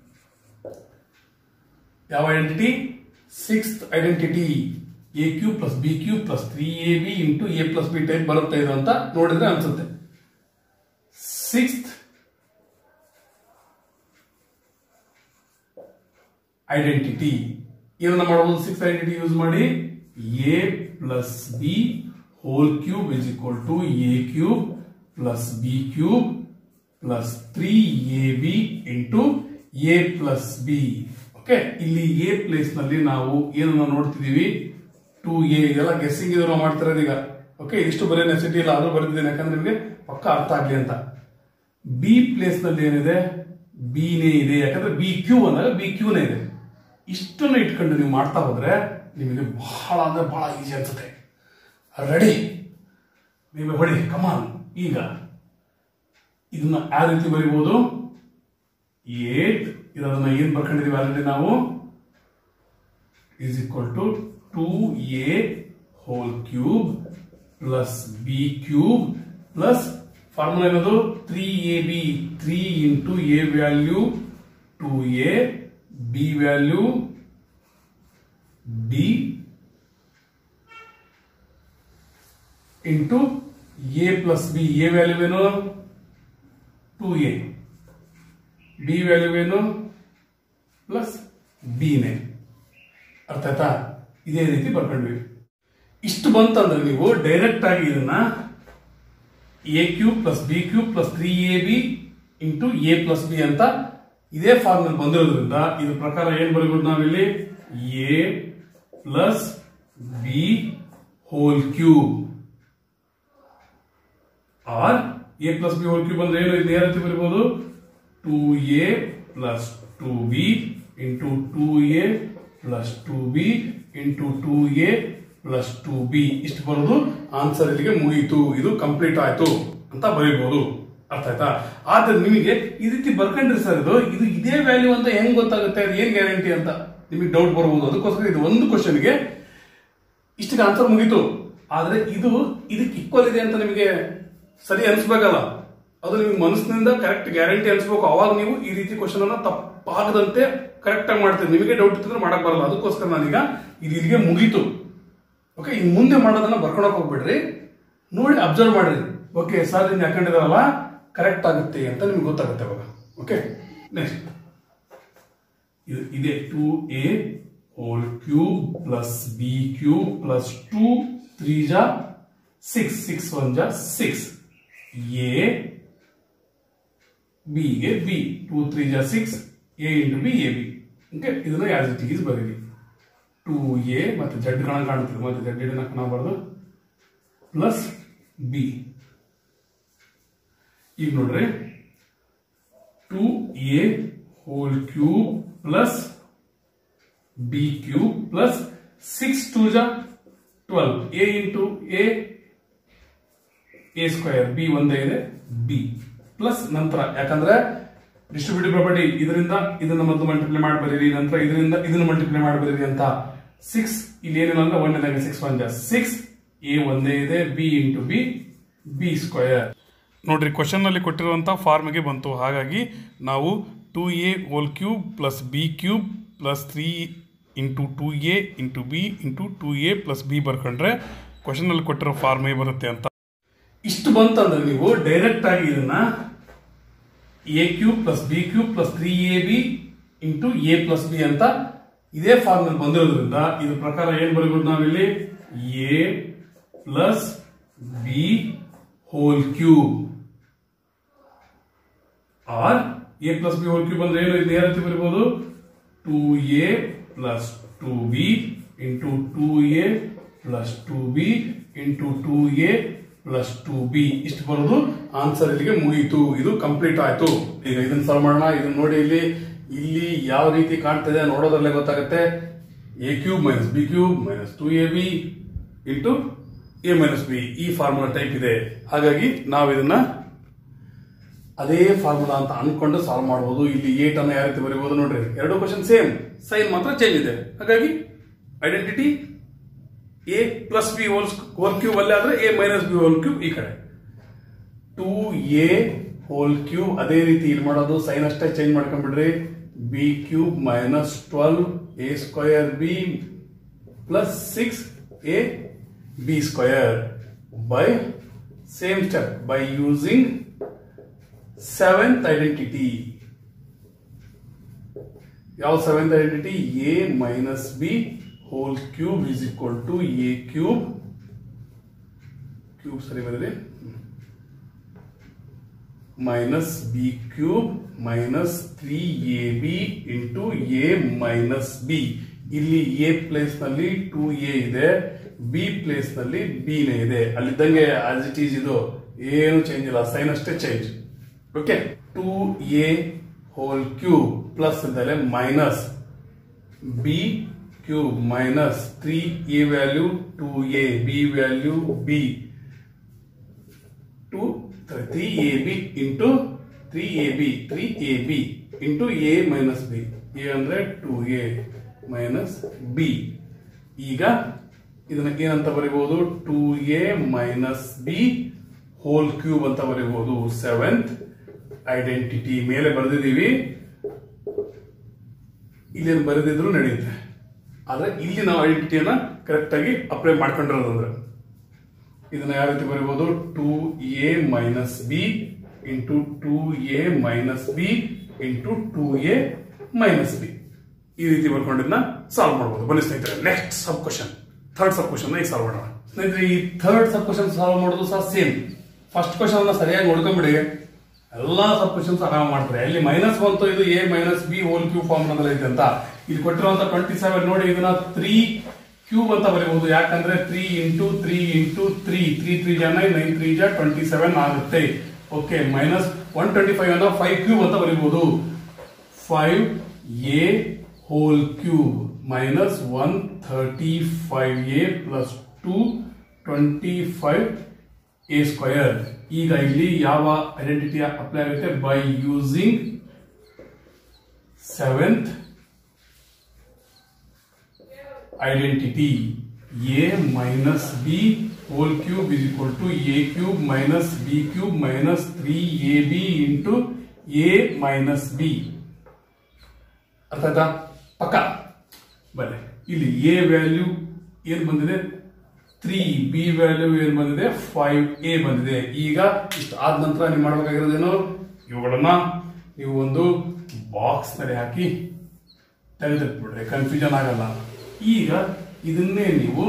S1: ಯಾವ identity sixth identity A cube plus B cube plus three A B into A plus B type ಬರುತ್ತೆ ಇದು ಅಂತ ನೋಡಿದ್ರೆ ಅನ್ಸುತ್ತೆ ಸಿಕ್ಸ್ತ್ ಐಡೆಂಟಿಟಿ ಏನನ್ನ ಮಾಡಬಹುದು ಸಿಕ್ಸ್ ಐಡೆಂಟಿಟಿ ಯೂಸ್ ಮಾಡಿ A plus B whole cube is equal to A cube plus B cube plus three A B into A plus B okay ಇಲ್ಲಿ A place ನಲ್ಲಿ ನಾವು ಏನನ್ನ ನೋಡ್ತಿದೀವಿ ಟು ಎ ಎಲ್ಲ guessing ಇದು ನಾವು ಮಾಡ್ತಿರೋದು ಈಗ ಓಕೆ ಇಷ್ಟು ಬರೀ ನೆಸಿಟಿ ಇಲ್ಲ ಆದ್ರೂ ಬರೆದಿದ್ದೇನೆ ಯಾಕಂದ್ರೆ ನಿಮಗೆ ಪಕ್ಕ ಅರ್ಥ ಆಗ್ಲಿ ಅಂತ ಬಿ ಪ್ಲೇಸ್ ನಲ್ಲಿ ಏನಿದೆ ಬಿನೇ ಇದೆ ಯಾಕಂದ್ರೆ ಬಿ ಕ್ಯೂ ಅಂದಾಗ ಬಿ ಕ್ಯೂನೇ ಇದೆ ಇಷ್ಟನ್ನು ಇಟ್ಕೊಂಡು ನೀವು ಮಾಡ್ತಾ ಹೋದ್ರೆ ನಿಮಗೆ ಬಹಳ ಅಂದ್ರೆ ಬಹಳ ಈಸಿ ಅನ್ಸುತ್ತೆ ರೆಡಿ ನೀವು ಹೊಡಿ ಕಮಾನ್ ಈಗ ಇದನ್ನ ಯಾವ ರೀತಿ ಬರಿಬಹುದು ಏಟ್ ಇದನ್ನ ಏನ್ ಬರ್ಕೊಂಡಿದೀವಿ ಆಲ್ರೆಡಿ ನಾವು is equal to 2a whole cube plus b cube plus formula ಏನದು three A B three into A value two A B value B into A plus B A value ಏನು two A B value ಏನು plus ಬಿನೇ ಅರ್ಥ ಆಯ್ತಾ ಇದೇ ರೀತಿ ಬರ್ಕೊಂಡ್ವಿ ಇಷ್ಟು ಬಂತಂದ್ರೆ ನೀವು ಡೈರೆಕ್ಟ್ ಆಗಿ ಇದನ್ನ A cube plus B cube plus three A B into A plus B ಅಂತ ಇದೇ ಫಾರ್ಮಲ್ ಬಂದಿರೋದ್ರಿಂದ ಇದ್ರ ಪ್ರಕಾರ ಏನ್ ಬರೀಬಹುದು ನಾವಿಲ್ಲಿ A plus B whole cube or A plus B whole cube ಅಂದ್ರೆ ಏನು ಇದನ್ನ ಯಾವ ರೀತಿ ಬರೀಬಹುದು two A plus two B into two A plus two B into two A plus two B ಇಷ್ಟು ಬರೋದು ಆನ್ಸರ್ ಇಲ್ಲಿಗೆ ಮುಗೀತು ಇದು ಕಂಪ್ಲೀಟ್ ಆಯ್ತು ಅಂತ ಬರೀಬಹುದು ಅರ್ಥ ಆಯ್ತಾ ಆದ್ರೆ ನಿಮಗೆ ಈ ರೀತಿ ಬರ್ಕೊಂಡ್ರಿ ಸರ್ ಇದು ಇದು ಇದೇ ವ್ಯಾಲ್ಯೂ ಅಂತ ಹೆಂಗ್ ಗೊತ್ತಾಗುತ್ತೆ ಅದು ಏನ್ ಗ್ಯಾರಂಟಿ ಅಂತ ನಿಮಗೆ ಡೌಟ್ ಬರಬಹುದು ಅದಕ್ಕೋಸ್ಕರ ಇದು ಒಂದು ಕ್ವಶನ್ಗೆ ಇಷ್ಟಿಗೆ ಆನ್ಸರ್ ಮುಗೀತು ಆದ್ರೆ ಇದು ಇದಕ್ಕೆ ಈಕ್ವಲ್ ಇದೆ ಅಂತ ನಿಮಗೆ ಸರಿ ಅನ್ಸ್ಬೇಕಲ್ಲ ಅದು ನಿಮ್ಗೆ ಮನಸ್ಸಿನಿಂದ ಕರೆಕ್ಟ್ ಗ್ಯಾರಂಟಿ ಅನ್ಸ್ಬೇಕು ಅವಾಗ ನೀವು ಈ ರೀತಿ ಕ್ವಶನ್ ಅನ್ನ ತಪ್ಪಾಗದಂತೆ ಕರೆಕ್ಟ್ ಆಗಿ ಮಾಡ್ತೀರಿ ನಿಮಗೆ ಡೌಟ್ ಇತ್ತಂದ್ರೆ ಮಾಡಕ್ ಬರಲ್ಲ ಅದಕ್ಕೋಸ್ಕರ ನಾನೀಗ ಇದು ಇಲ್ಲಿಗೆ ಮುಗೀತು ಓಕೆ ಇನ್ ಮುಂದೆ ಮಾಡೋದನ್ನ ಬರ್ಕೊಳಕ್ ಹೋಗ್ಬಿಡ್ರಿ ನೋಡಿ ಅಬ್ಸರ್ವ್ ಮಾಡ್ರಿ ಓಕೆ ಸರ್ ಇನ್ನು ಹಾಕೊಂಡಿದಾರಲ್ಲ ಕರೆಕ್ಟ್ ಆಗುತ್ತೆ ಅಂತ ನಿಮ್ಗೆ ಗೊತ್ತಾಗುತ್ತೆ ಅವಾಗ ಓಕೆ ನೆಕ್ಸ್ಟ್ ಇದು ಇದೆ two A whole cube plus B cube plus two three ಜಾ ಸಿಕ್ಸ್ ಸಿಕ್ಸ್ ಒನ್ ಜಾ ಸಿಕ್ಸ್ ಎ ಬಿಗೆ ಬಿ ಟೂ ತ್ರೀ ಜಾ six A into B A B okay ಇದನ್ನ ಯಾಸ್ ಇಟ್ ಈಸ್ ಬರೀರಿ ಟೂ ಎ ಮತ್ತೆ ಜಡ್ ಕಣ ಕಾಣ್ತದೆ ಮತ್ತೆ ಜಡ್ ಇದನ್ನ ಕಾಣಬಾರ್ದು ಪ್ಲಸ್ ಬಿ ಈಗ ನೋಡ್ರಿ two A whole cube plus B cube plus six two ಜಾ twelve A into A A square B ಒಂದೇ ಇದೆ ಬಿ ಪ್ಲಸ್ ನಂತರ ಯಾಕಂದ್ರೆ ಡಿಸ್ಟ್ರಿಬ್ಯೂಟಿವ್ ಪ್ರಾಪರ್ಟಿ ಇದರಿಂದ ಇದನ್ನ ಮೊದಲು ಮಲ್ಟಿಪ್ಲೈ ಮಾಡಿ ಬರೀರಿ ನಂತರ ಇದರಿಂದ ಇದನ್ನ ಮಲ್ಟಿಪ್ಲೈ ಮಾಡಿ ಬರೀರಿ ಅಂತ ಸಿಕ್ಸ್ ಇಲ್ಲಿ ಏನಿಲ್ಲ ಅಂದ್ರೆ ಒಂದನೇದಾಗಿ ಸಿಕ್ಸ್ ಒನ್ ಜಾ ಸಿಕ್ಸ್ ಎ ಒಂದೇ ಇದೆ B into B B square ನೋಡ್ರಿ ಕ್ವಶನ್ ಅಲ್ಲಿ ಕೊಟ್ಟಿರುವಂತ ಫಾರ್ಮ್ಗೆ ಬಂತು ಹಾಗಾಗಿ ನಾವು two A whole cube plus B cube plus three into two A into B into two A plus B ಬರ್ಕೊಂಡ್ರೆ ಕ್ವಶನ್ ಅಲ್ಲಿ ಕೊಟ್ಟಿರೋ ಫಾರ್ಮೇ ಬರುತ್ತೆ ಅಂತ ಇಷ್ಟು ಬಂತಂದ್ರೆ ನೀವು ಡೈರೆಕ್ಟ್ ಆಗಿ ಇದನ್ನ A cube plus B cube plus three A B into A plus B ಅಂತ ಇದೇ ಫಾರ್ಮಲ್ ಬಂದಿರೋದ್ರಿಂದ ಇದ್ರ ಪ್ರಕಾರ ಏನ್ ಬರೀಬಹುದು ನಾವಿಲ್ಲಿ A plus B whole cube or A plus B whole cube ಅಂದ್ರೆ ಏನು ಇದನ್ನ ಯಾವ ರೀತಿ ಬರೀಬಹುದು two A plus two B into two A plus two B into two A plus two B ಇಷ್ಟು ಬರೋದು ಆನ್ಸರ್ ಇಲ್ಲಿಗೆ ಮುಗೀತು ಇದು ಕಂಪ್ಲೀಟ್ ಆಯ್ತು ಈಗ ಇದನ್ನ ಸಾಲ್ವ್ ಮಾಡೋಣ ಇದನ್ನ ನೋಡಿ ಇಲ್ಲಿ ಇಲ್ಲಿ ಯಾವ ರೀತಿ ಕಾಣ್ತಿದೆ ನೋಡೋದ್ರಲ್ಲೇ ಗೊತ್ತಾಗುತ್ತೆ A cube minus B cube minus two A B into A minus B ಈ ಫಾರ್ಮುಲಾ ಟೈಪ್ ಇದೆ ಹಾಗಾಗಿ ನಾವು ಇದನ್ನ ಅದೇ ಫಾರ್ಮುಲಾ ಅಂತ ಅನ್ಕೊಂಡು ಸಾಲ್ವ್ ಮಾಡಬಹುದು ಇಲ್ಲಿ ಏಟ್ ಅನ್ನ ಯಾವ ರೀತಿ ಬರೀಬಹುದು ನೋಡ್ರಿ ಎರಡು ಕ್ವಶನ್ ಸೇಮ್ ಸೈನ್ ಮಾತ್ರ ಚೇಂಜ್ ಇದೆ ಹಾಗಾಗಿ identity A plus B whole whole cube ಅಲ್ಲಿ ಆದ್ರೆ A minus B whole cube ಈ ಕಡೆ ಟೂ ಎ ಹೋಲ್ ಕ್ಯೂಬ್ ಅದೇ ರೀತಿ ಇಲ್ಲಿ ಮಾಡೋದು ಸೈನ್ ಅಷ್ಟೇ ಚೇಂಜ್ ಮಾಡ್ಕೊಂಡ್ಬಿಡ್ರಿ B cube minus twelve A square B plus six A B square by same step by using seventh identity ಯಾವ seventh identity A minus B whole cube is equal to A cube cube ಸರಿ ಬರೀರಿ minus B cube minus three A B into A minus B ಇಲ್ಲಿ A place ನಲ್ಲಿ two A ಇದೆ B place ನಲ್ಲಿ B ನೇ ಇದೆ ಅಲ್ಲಿದ್ದಂಗೆ as it is ಇದು ಏನು ಚೇಂಜ್ ಇಲ್ಲ ಸೈನ್ ಅಷ್ಟೇ change okay two A whole cube plus ಇದ್ದಲ್ಲಿ minus B cube minus three A value two A B value B two three A B into three A B three A B into A minus B A ಅಂದ್ರೆ two A minus B ಈಗ ಇದನ್ನ ಏನಂತ ಬರೀಬಹುದು two A minus B whole cube ಅಂತ ಬರೀಬಹುದು seventh identity ಮೇಲೆ ಬರೆದಿದ್ದೀವಿ ಇಲ್ಲೇನು ಬರೆದಿದ್ರು ನಡೆಯುತ್ತೆ ಆದ್ರೆ ಇಲ್ಲಿ ನಾವು ಐಡೆಂಟಿಟಿಯನ್ನ ಕರೆಕ್ಟ್ ಆಗಿ ಅಪ್ಲೈ ಮಾಡ್ಕೊಂಡಿರೋದಂದ್ರೆ ಇದನ್ನ ಯಾವ ರೀತಿ ಬರೀಬಹುದು two A minus B into two A minus B into two A minus B ಈ ರೀತಿ ಬರ್ಕೊಂಡಿದ್ನ ಸಾಲ್ವ್ ಮಾಡಬಹುದು ಬನ್ನಿ ಸ್ನೇಹಿತರೆ next sub question third sub question ಈಗ ಸಾಲ್ವ್ ಮಾಡೋಣ ಸ್ನೇಹಿತರೆ ಈ ಥರ್ಡ್ ಸಬ್ ಕ್ವಶನ್ ಸಾಲ್ವ್ ಮಾಡೋದು ಸಹ ಸೇಮ್ ಫಸ್ಟ್ ಕ್ವಶನ್ ಅನ್ನ ಸರಿಯಾಗಿ ನೋಡ್ಕೊಂಬಿಡಿ ಎಲ್ಲಾ ಸಬ್ ಕ್ವಶನ್ಸ್ ಆರಾಮ ಮಾಡ್ತಾರೆ ಇಲ್ಲಿ ಮೈನಸ್ ಬಂತು ಇದು A minus B whole cube form ಐತೆ ಅಂತ ಇಲ್ಲಿ ಕೊಟ್ಟಿರುವಂತ ಟ್ವೆಂಟಿ ಸೆವೆನ್ ನೋಡಿ ಇದನ್ನ ತ್ರೀ ಕ್ಯೂಬ್ ಅಂತ ಬರೀಬಹುದು ಯಾಕಂದ್ರೆ three into three into three three three ಜಾ ನೈನ್ ನೈನ್ ತ್ರೀ ಜಾ ಟ್ವೆಂಟಿ ಸೆವೆನ್ ಆಗುತ್ತೆ okay minus one twenty five ಅನ್ನ ಫೈವ್ ಕ್ಯೂಬ್ ಅಂತ ಬರೀಬಹುದು five A whole cube minus one thirty five A plus two twenty five A square ಈಗ ಇಲ್ಲಿ ಯಾವ identity apply ಆಗುತ್ತೆ by using seventh identity A minus B whole cube is equal to A cube minus B cube minus three A B into A minus B ಅರ್ಥ ಆಯ್ತಾ ಪಕ್ಕ ಬನ್ನಿ ಇಲ್ಲಿ A value ಏನ್ ಬಂದಿದೆ ತ್ರೀ ಬಿ ವ್ಯಾಲ್ಯೂ ಏನ್ ಬಂದಿದೆ ಫೈವ್ ಎ ಬಂದಿದೆ ಈಗ ಇಷ್ಟು ಆದ ನಂತರ ನೀವು ಮಾಡ್ಬೇಕಾಗಿರೋದೇನು ಇವುಗಳನ್ನ ನೀವು ಒಂದು ಬಾಕ್ಸ್ ನಲ್ಲಿ ಹಾಕಿ ತೆಗೆದಿಟ್ಬಿಡ್ರಿ ಕನ್ಫ್ಯೂಷನ್ ಆಗಲ್ಲ ಈಗ ಇದನ್ನೇ ನೀವು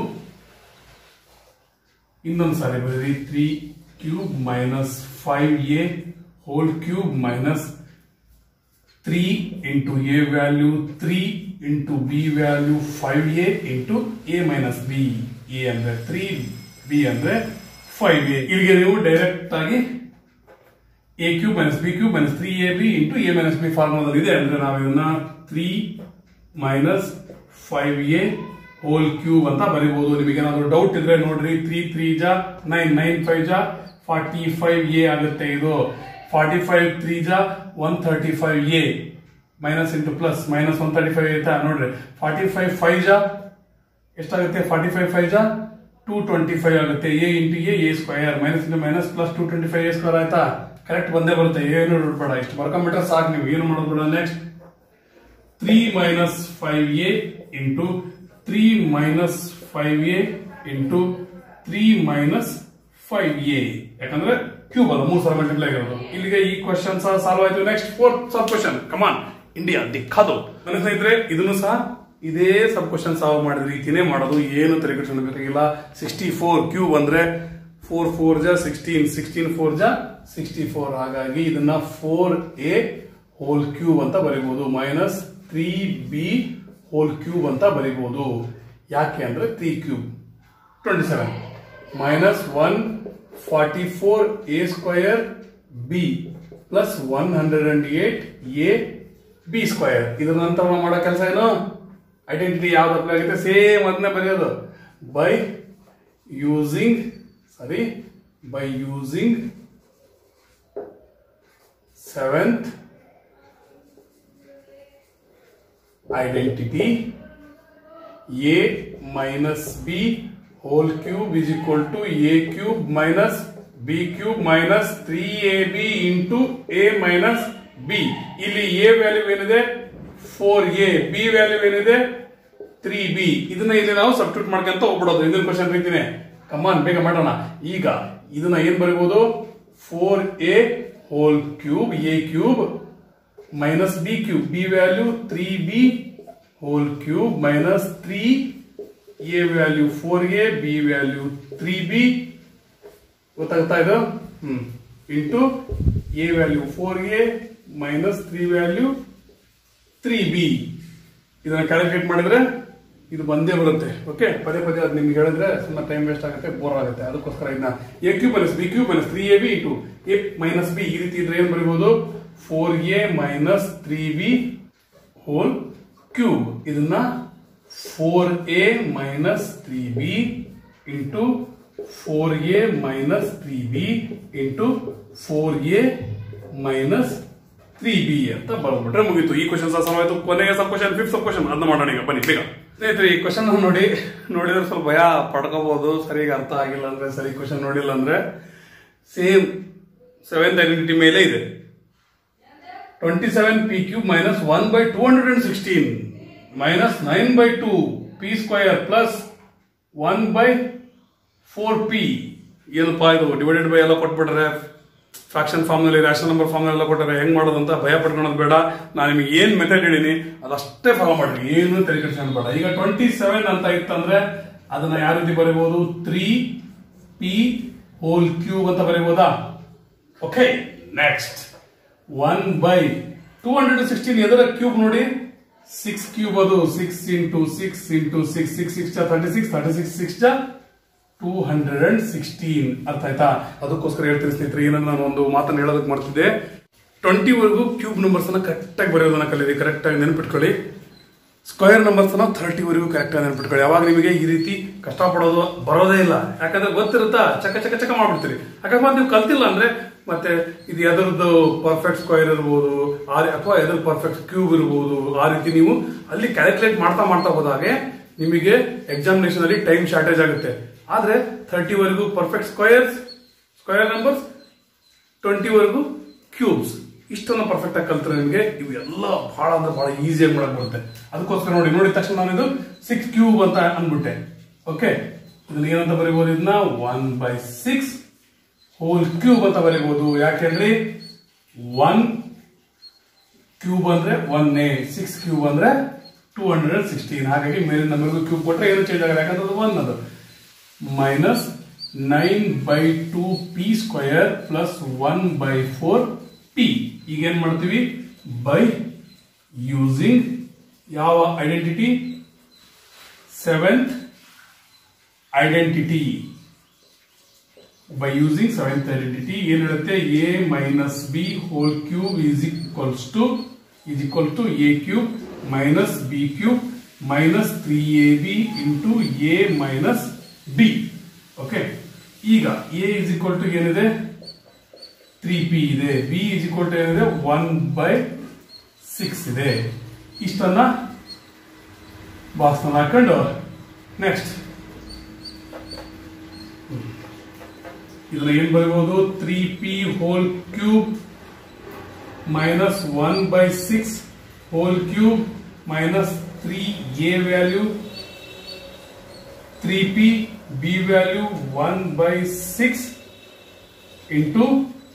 S1: ಇನ್ನೊಂದು ಸಾರಿ ಬರೀರಿ three cube minus five A whole cube minus three into A value three into B value five A into A minus B A ಅಂದ್ರೆ ತ್ರೀ ಬಿ ಅಂದ್ರೆ ಫೈವ್ ಎ ಇಲ್ಲಿಗೆ ನೀವು ಡೈರೆಕ್ಟ್ ಆಗಿ A cube minus B cube minus three A B into A minus B ಫಾರ್ಮುಲಾದಲ್ಲಿ ಇದೆ ಅಂದ್ರೆ ನಾವು ಇದನ್ನ three minus five A whole cube ಅಂತ ಬರೀಬಹುದು ನಿಮಗೆ ಏನಾದ್ರು ಡೌಟ್ ಇದ್ರೆ ನೋಡ್ರಿ ತ್ರೀ ತ್ರೀ ಜಾ ನೈನ್ ನೈನ್ ಫೈವ್ ಜಾ ಫಾರ್ಟಿ ಫೈವ್ ಎ ಆಗುತ್ತೆ ಇದು ಫಾರ್ಟಿ ಫೈವ್ ತ್ರೀ ಜಾ one thirty five A minus into plus minus one thirty five ಆಯ್ತಾ ನೋಡ್ರಿ ಫಾರ್ಟಿ ಫೈವ್ ಫೈವ್ ಜಾ ಎಷ್ಟಾಗುತ್ತೆ ಫಾರ್ಟಿ ಫೈವ್ ಫೈವ್ ಜಾ ಟೂ ಟ್ವೆಂಟಿ ಫೈವ್ ಆಗುತ್ತೆ A into A A square minus into minus plus two twenty five A square ಆಯ್ತಾ correct ಬಂದೇ ಬರುತ್ತೆ ಏನು ಬೇಡ ಇಷ್ಟು ಬರ್ಕೊಂಡ್ಬಿಟ್ರೆ ಸಾಕು ನೀವು ಏನು ಮಾಡೋದು ಬೇಡ next three minus five A into three minus five A into three minus five A ಯಾಕಂದ್ರೆ ಕ್ಯೂಬ್ ಅಲ್ಲ ಮೂರು ಸಲ ಮಲ್ಟಿಪ್ಲೈ ಆಗಿರೋದು ಇಲ್ಲಿಗೆ ಈ ಕ್ವಶನ್ ಸಹ ಸಾಲ್ವ್ ಆಯ್ತು next fourth sub question come on India ದಿಕ್ಕಾದು ನನ್ನ ಸ್ನೇಹಿತರೆ ಇದನ್ನು ಸಹ ಇದೇ ಸಬ್ ಕ್ವಶನ್ ಸಾಲ್ವ್ ಮಾಡಿದ ರೀತಿನೇ ಮಾಡೋದು ಏನು ತಲೆ ಬೇಕಾಗಿಲ್ಲ ಸಿಕ್ಸ್ಟಿ ಫೋರ್ ಕ್ಯೂಬ್ ಅಂದ್ರೆ ಫೋರ್ ಫೋರ್ ಜಾ ಸಿಕ್ಸ್ಟೀನ್ ಸಿಕ್ಸ್ಟೀನ್ ಫೋರ್ ಜಾ ಸಿಕ್ಸ್ಟಿ ಫೋರ್ ಹಾಗಾಗಿ ಇದನ್ನ ಫೋರ್ ಎ ಹೋಲ್ ಕ್ಯೂಬ್ ಅಂತ ಬರೀಬಹುದು minus three b whole cube ಅಂತ ಬರೀಬಹುದು ಯಾಕೆ ಅಂದ್ರೆ three cube twenty seven minus one forty four a square B plus one hundred and eight a B square ಇದರ ನಂತರ ನಾವು ಮಾಡೋ ಕೆಲಸ ಏನು ಐಡೆಂಟಿಟಿ ಯಾವ್ದು ಅಪ್ಲೈ ಆಗುತ್ತೆ ಸೇಮ್ ಅದನ್ನೇ ಬರೆಯೋದು by using sorry by using seventh identity a minus b whole cube is equal to a cube minus b cube minus 3ab into a minus b ಇಲ್ಲಿ a ವ್ಯಾಲ್ಯೂ ಏನಿದೆ 4a b value ಏನಿದೆ 3b ಇದನ್ನ ಇಲ್ಲಿ ನಾವು substitute ಮಾಡ್ಕೊಂತ ಹೋಗ್ಬಿಡೋದು ಹಿಂದಿನ question ರೀತಿನೇ ಕಮಾನ್ ಬೇಗ ಮಾಡೋಣ ಈಗ ಇದನ್ನ ಏನ್ ಬರೀಬಹುದು four a whole cube a cube minus b cube b value 3b whole cube minus 3 a value 4a b value 3b ಗೊತ್ತಾಗ್ತಾ ಇದು hmm into A value four a minus three value three b ಇದನ್ನ calculate ಮಾಡಿದ್ರೆ ಇದು ಬಂದೇ ಬರುತ್ತೆ okay ಪದೇ ಪದೇ ಅದು ನಿಮ್ಗೆ ಹೇಳಿದ್ರೆ ಸುಮ್ಮನೆ ಟೈಮ್ ವೇಸ್ಟ್ ಆಗುತ್ತೆ ಬೋರ್ ಆಗುತ್ತೆ ಅದಕ್ಕೋಸ್ಕರ ಇದನ್ನ a cube minus b cube minus three A B into A minus B ಈ ರೀತಿ ಇದ್ರೆ ಏನ್ ಬರೀಬಹುದು four a minus three b whole cube ಇದನ್ನ four a minus three b into four a minus three b into four a minus three b ಅಂತ ಬರ್ಬಿಟ್ರೆ ಮುಗೀತು ಈ ಕ್ವಶನ್ ಸಹ ಆಯ್ತು ಕೊನೆಯ sub question fifth sub question ಅದನ್ನ ಮಾಡೋಣ ಈಗ ಬನ್ನಿ ಬೇಗ ಸ್ನೇಹಿತರೆ ಈ ಕ್ವಶನ್ ನೋಡಿ ನೋಡಿದ್ರೆ ಸ್ವಲ್ಪ ಭಯ ಪಡ್ಕೋಬಹುದು ಸರಿಯಾಗಿ ಅರ್ಥ ಆಗಿಲ್ಲ ಅಂದ್ರೆ ಸರಿ ಕ್ವಶನ್ ನೋಡಿಲ್ಲ ಅಂದ್ರೆ ಸೇಮ್ ಸೆವೆಂತ್ ಐಡೆಂಟಿಟಿ ಮೇಲೆ ಇದೆ twenty seven p cube minus one by two hundred and sixteen minus nine by two p square plus one by four p ಏನಪ್ಪಾ ಇದು ಡಿವೈಡೆಡ್ ಬೈ ಎಲ್ಲ ಕೊಟ್ಬಿಟ್ರೆ ಫ್ರಾಕ್ಷನ್ ಫಾರ್ಮ್ ನಲ್ಲಿ ರ್ಯಾಷನ್ ನಂಬರ್ ಫಾರ್ಮ್ ಎಲ್ಲ ಕೊಟ್ಟರೆ ಹೆಂಗ್ ಮಾಡೋದು ಅಂತ ಭಯ ಪಡ್ಕೊಳ್ಳೋದು ಬೇಡ ನಾನು ನಿಮಗೆ ಏನ್ ಮೆಥಡ್ ಹೇಳಿನಿ ಅದಷ್ಟೇ ಫಾಲೋ ಮಾಡ್ರಿ ಏನು ತಲೆ ಕೆಡಿಸ್ಕೊಳ್ಳೋದು ಬೇಡ ಈಗ ಟ್ವೆಂಟಿ ಸೆವೆನ್ ಅಂತ ಇತ್ತಂದ್ರೆ ಅದನ್ನ ಯಾವ ರೀತಿ ಬರೀಬಹುದು ತ್ರೀ ಪಿ ಹೋಲ್ ಕ್ಯೂಬ್ ಅಂತ ಬರೀಬಹುದಾ okay next one by two hundred sixteen ಎದರ ಕ್ಯೂಬ್ ನೋಡಿ ಸಿಕ್ಸ್ ಕ್ಯೂಬ್ ಅದು six into six into six six six thirty six thirty six six two hundred and sixteen ಅರ್ಥ ಆಯ್ತಾ ಅದಕ್ಕೋಸ್ಕರ ಹೇಳ್ತೀನಿ ಸ್ನೇಹಿತರೆ ಏನನ್ನ ನಾನು ಒಂದು ಮಾತನ್ನ ಹೇಳೋದಕ್ಕೆ ಮಾಡ್ತಿದ್ದೆ ಟ್ವೆಂಟಿ ವರೆಗೂ ಕ್ಯೂಬ್ ನಂಬರ್ಸ್ ಅನ್ನ ಕರೆಕ್ಟ್ ಆಗಿ ಬರೆಯೋದನ್ನ ಕಲೀರಿ ಕರೆಕ್ಟ್ ಆಗಿ ನೆನ್ಪಿಟ್ಕೊಳ್ಳಿ ಸ್ಕ್ವೇರ್ ನಂಬರ್ಸ್ ಅನ್ನ ಥರ್ಟಿ ವರೆಗೂ ಕರೆಕ್ಟ್ ಆಗಿ ನೆನ್ಪಿಟ್ಕೊಳ್ಳಿ ಯಾವಾಗ ನಿಮಗೆ ಈ ರೀತಿ ಕಷ್ಟಪಡೋದು ಬರೋದೇ ಇಲ್ಲ ಯಾಕಂದ್ರೆ ಗೊತ್ತಿರುತ್ತಾ ಚಕ ಚಕ ಚಕ ಮಾಡ್ಬಿಡ್ತೀರಿ ಅಕಸ್ಮಾತ್ ನೀವು ಕಲ್ತಿಲ್ಲ ಅಂದ್ರೆ ಮತ್ತೆ ಇದು ಎದರದ್ದು ಪರ್ಫೆಕ್ಟ್ ಸ್ಕ್ವೇರ್ ಇರ್ಬೋದು ಆ- ಅಥವಾ ಎದ್ರ ಪರ್ಫೆಕ್ಟ್ ಕ್ಯೂಬ್ ಇರ್ಬೋದು ಆ ರೀತಿ ನೀವು ಅಲ್ಲಿ ಕ್ಯಾಲ್ಕುಲೇಟ್ ಮಾಡ್ತಾ ಮಾಡ್ತಾ ಹೋದಾಗೆ ನಿಮಗೆ ಎಕ್ಸಾಮಿನೇಷನ್ ಅಲ್ಲಿ ಟೈಮ್ ಶಾರ್ಟೇಜ್ ಆಗುತ್ತೆ ಆದ್ರೆ ಥರ್ಟಿ ವರೆಗೂ perfect squares square numbers twenty ವರೆಗೂ ಕ್ಯೂಬ್ಸ್ ಇಷ್ಟನ್ನ ಪರ್ಫೆಕ್ಟ್ ಆಗಿ ಕಲ್ತ್ರೆ ನಿಮಗೆ ಇವೆಲ್ಲ ಬಹಳ ಅಂದ್ರೆ ಬಹಳ ಈಸಿಯಾಗಿ ಮಾಡಕ್ ಬರುತ್ತೆ ಅದಕ್ಕೋಸ್ಕರ ನೋಡಿ ನೋಡಿದ ತಕ್ಷಣ ನಾನು ಇದು ಸಿಕ್ಸ್ ಕ್ಯೂಬ್ ಅಂತ ಅನ್ಬಿಟ್ಟೆ ಓಕೆ ಇದನ್ನ ಏನಂತ ಬರೀಬಹುದು ಇದನ್ನ one by six whole cube ಅಂತ ಬರೀಬಹುದು ಯಾಕೆಂದ್ರೆ ಒನ್ ಕ್ಯೂಬ್ ಅಂದ್ರೆ ಒನ್ ಎ ಸಿಕ್ಸ್ ಕ್ಯೂಬ್ ಅಂದ್ರೆ ಟೂ ಹಂಡ್ರೆಡ್ ಅಂಡ್ ಸಿಕ್ಸ್ಟೀನ್ ಹಾಗಾಗಿ ಮೇಲಿನ ಮೇಲೂ ಕ್ಯೂಬ್ ಕೊಟ್ರೆ ಏನು ಚೇಂಜ್ ಆಗಲ್ಲ ಯಾಕಂದ್ರೆ ಅದು ಒನ್ ಅದು minus nine by two p square plus one by four p ಈಗ ಏನ್ ಮಾಡ್ತೀವಿ ಬೈ ಯೂಸಿಂಗ್ ಯಾವ identity seventh identity by using seventh identity ಏನ್ ಹೇಳುತ್ತೆ A minus B whole cube is equals to is equal to A cube minus B cube minus three A B into A minus B okay ಈಗ a is equal to ಏನಿದೆ three p ಇದೆ b is equal to ಏನಿದೆ one by six ಇದೆ ಇಷ್ಟನ್ನ box ಹಾಕೊಂಡು next ಇದನ್ನ ಏನ್ ಬರೀಬಹುದು three p whole cube minus one by six whole cube minus three A value three p b value one by six into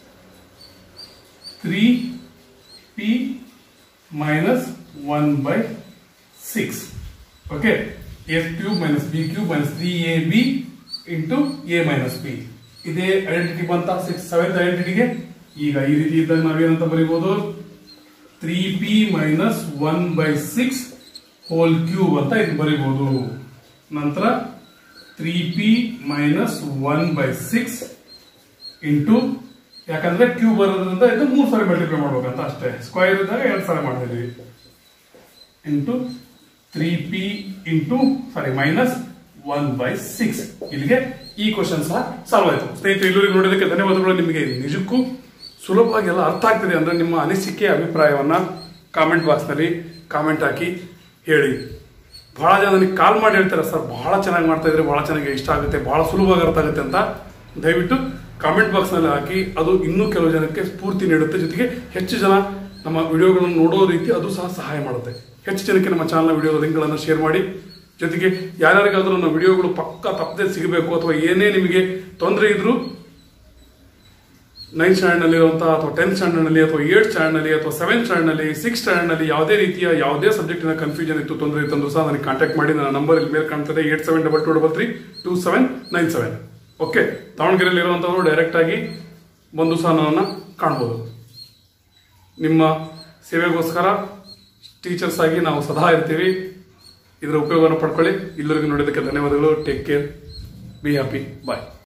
S1: three p minus one by six okay a cube minus B cube minus three A B into A minus b ಇದೇ identity ಬಂತ six seventh ಐಡೆಂಟಿಟಿಗೆ ಈಗ ಈ ರೀತಿ ಇದ್ದಾಗ ನಾವೇನಂತ ಬರೀಬಹುದು three p minus one by six whole cube ಅಂತ ಇದು ಬರೀಬಹುದು ನಂತರ three p minus one by six into ಯಾಕಂದ್ರೆ ಕ್ಯೂಬ್ ಬರೋದ್ರಿಂದ ಇದು ಮೂರು ಸಾರಿ ಮಲ್ಟಿಪ್ಲೈ ಮಾಡ್ಬೇಕಂತ ಅಷ್ಟೇ ಸ್ಕ್ವೈರ್ ಇದ್ದಾಗ ಎರಡು ಸಾರಿ ಮಾಡ್ತಿದ್ವಿ into three p into sorry minus one by six ಇಲ್ಲಿಗೆ ಈ ಕ್ವಶನ್ ಸಹ ಸಾಲ್ವ್ ಆಯ್ತು ಸ್ನೇಹಿತರೆ ಇಲ್ಲಿವರೆಗೆ ನೋಡೋದಕ್ಕೆ ಧನ್ಯವಾದಗಳು ನಿಮಗೆ ನಿಜಕ್ಕೂ ಸುಲಭವಾಗಿ ಎಲ್ಲ ಅರ್ಥ ಆಗ್ತಿದೆ ಅಂದ್ರೆ ನಿಮ್ಮ ಅನಿಸಿಕೆ ಅಭಿಪ್ರಾಯವನ್ನ ಕಾಮೆಂಟ್ ಬಾಕ್ಸ್ನಲ್ಲಿ ಕಾಮೆಂಟ್ ಹಾಕಿ ಹೇಳಿ ಬಹಳ ಜನ ನನಗೆ ಕಾಲ್ ಮಾಡಿ ಹೇಳ್ತಾರೆ ಸರ್ ಬಹಳ ಚೆನ್ನಾಗಿ ಮಾಡ್ತಾ ಇದ್ರೆ ಬಹಳ ಚೆನ್ನಾಗಿ ಇಷ್ಟ ಆಗುತ್ತೆ ಬಹಳ ಸುಲಭವಾಗಿ ಅರ್ಥ ಆಗುತ್ತೆ ಅಂತ ದಯವಿಟ್ಟು ಕಾಮೆಂಟ್ ಬಾಕ್ಸ್ನಲ್ಲಿ ಹಾಕಿ ಅದು ಇನ್ನೂ ಕೆಲವು ಜನಕ್ಕೆ ಸ್ಫೂರ್ತಿ ನೀಡುತ್ತೆ ಜೊತೆಗೆ ಹೆಚ್ಚು ಜನ ನಮ್ಮ ವಿಡಿಯೋಗಳನ್ನು ನೋಡೋ ರೀತಿ ಅದು ಸಹ ಸಹಾಯ ಮಾಡುತ್ತೆ ಹೆಚ್ಚು ಜನಕ್ಕೆ ನಮ್ಮ ಚಾನಲ್ ವಿಡಿಯೋದ ಲಿಂಕ್ಗಳನ್ನು ಶೇರ್ ಮಾಡಿ ಜೊತೆಗೆ ಯಾರ್ಯಾರಿಗಾದ್ರೂ ನಮ್ಮ ವಿಡಿಯೋಗಳು ಪಕ್ಕ ತಪ್ಪದೆ ಸಿಗಬೇಕು ಅಥವಾ ಏನೇ ನಿಮಗೆ ತೊಂದರೆ ಇದ್ರೂ ನೈನ್ತ್ ಸ್ಟ್ಯಾಂಡರ್ಡ್ ಇರುವಂತಹ ಅಥವಾ ಟೆಂತ್ ಸ್ಟ್ಯಾಂಡರ್ಡ್ ನಲ್ಲಿ ಅಥವಾ ಏಟ್ ಸ್ಟ್ಯಾಂಡರ್ಡ್ ನಲ್ಲಿ ಅಥವಾ ಸೆವೆಂತ್ ಸ್ಟ್ಯಾಂಡರ್ಡ್ ನಲ್ಲಿ ಸಿಕ್ಸ್ ಸ್ಟ್ಯಾಂಡರ್ಡ್ ನಲ್ಲಿ ಯಾವುದೇ ರೀತಿಯ ಯಾವುದೇ ಸಬ್ಜೆಕ್ಟಿನ ಕನ್ಫ್ಯೂಷನ್ ಇತ್ತು ತೊಂದರೆ ಇತ್ತು ಸಹ ನನಗೆ ಕಾಂಟ್ಯಾಕ್ಟ್ ಮಾಡಿ ನನ್ನ ನಂಬರ್ ಇಲ್ಲಿ ಮೇಲೆ ಕಾಣ್ತದೆ eight seven double two double three two seven nine seven okay ದಾವಣಗೆರೆಯಲ್ಲಿ ಇರುವಂತವರು ಡೈರೆಕ್ಟ್ ಆಗಿ ಬಂದು ಸಹ ನನ್ನನ್ನು ಕಾಣ್ಬೋದು ನಿಮ್ಮ ಸೇವೆಗೋಸ್ಕರ ಟೀಚರ್ಸ್ ಆಗಿ ನಾವು ಸದಾ ಇರ್ತೀವಿ ಇದರ ಉಪಯೋಗವನ್ನು ಪಡ್ಕೊಳ್ಳಿ ಎಲ್ಲರಿಗೂ ನೋಡೋದಕ್ಕೆ ಧನ್ಯವಾದಗಳು take care be happy bye